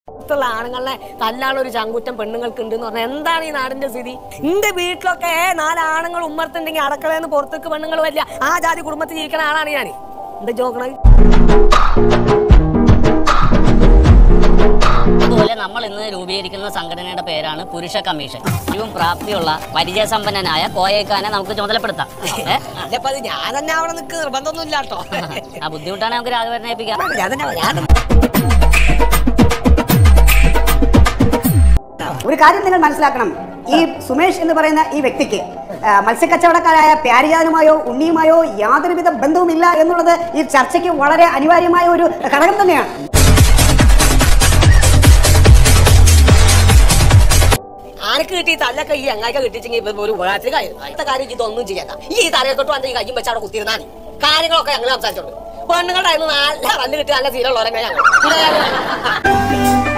ുള്ള ആണുങ്ങളെ തല്ലാനുള്ള ഒരു ചങ്കുറ്റം പെണ്ണുങ്ങൾക്ക് ഉണ്ട് എന്ന് പറഞ്ഞാൽ എന്താണ് ഈ നാടിന്റെ സ്ഥിതി എന്റെ വീട്ടിലൊക്കെ നാല് ആണുങ്ങൾ ഉമ്മർത്തുണ്ടെങ്കിൽ അടക്കളയെന്ന് പുറത്തേക്ക് പെണ്ണുങ്ങൾ വരില്ല ആ ജാതി കുടുംബത്തിൽ ജീവിക്കുന്ന ആളാണ് ഞാൻ എന്താ ചോക്കണത് അതുപോലെ നമ്മൾ ഇന്ന് രൂപീകരിക്കുന്ന സംഘടനയുടെ പേരാണ് പുരുഷ കമ്മീഷൻ ഏറ്റവും പ്രാപ്തിയുള്ള പരിചയസമ്പന്നനായ കോയക്കാനെ നമുക്ക് ചുമതലപ്പെടുത്താം ഏ? അല്ലപ്പോ അത് ഞാൻ തന്നെ അവിടെ നിൽക്ക് നിർബന്ധമൊന്നും ഇല്ല കേട്ടോ ആ ബുദ്ധിമുട്ടാണ് നമുക്ക് രാഘവനെ ഏൽപ്പിക്കാം ഞാൻ തന്നെ ഞാൻ ഒരു കാര്യം നിങ്ങൾ മനസ്സിലാക്കണം ഈ സുമേഷ് എന്ന് പറയുന്ന ഈ വ്യക്തിക്ക് ആ, മത്സ്യക്കച്ചവടക്കാരായ പ്യാരിജാനുമായോ ഉണ്ണിയുമായോ യാതൊരുവിധ ബന്ധവുമില്ല എന്നുള്ളത് ഈ ചർച്ചയ്ക്ക് വളരെ അനിവാര്യമായ ഒരു ഘടകം തന്നെയാണ് ആനക്ക് കിട്ടി തല്ലൊക്കെ ഈ അങ്ങായിക്ക് കിട്ടിച്ചെങ്കിൽ ഇപ്പൊ ഒരു ഉപകാരത്തിന് കാര്യം അടുത്ത കാര്യം ഇതൊന്നും ചെയ്യാത്ത ഈ തലയെക്കൊട്ട് വന്ന് ഈ കയ്യും വെച്ച് അവിടെ കുത്തിരുന്നാ മതി കാര്യങ്ങളൊക്കെ ഞങ്ങൾ സംസാരിച്ചോണ്ട് പെണ്ണുങ്ങളുടെ കയ്യിൽ നിന്ന് നല്ല തല്ല് കിട്ടി നല്ല ശീലമുള്ളവരെ ഞങ്ങൾ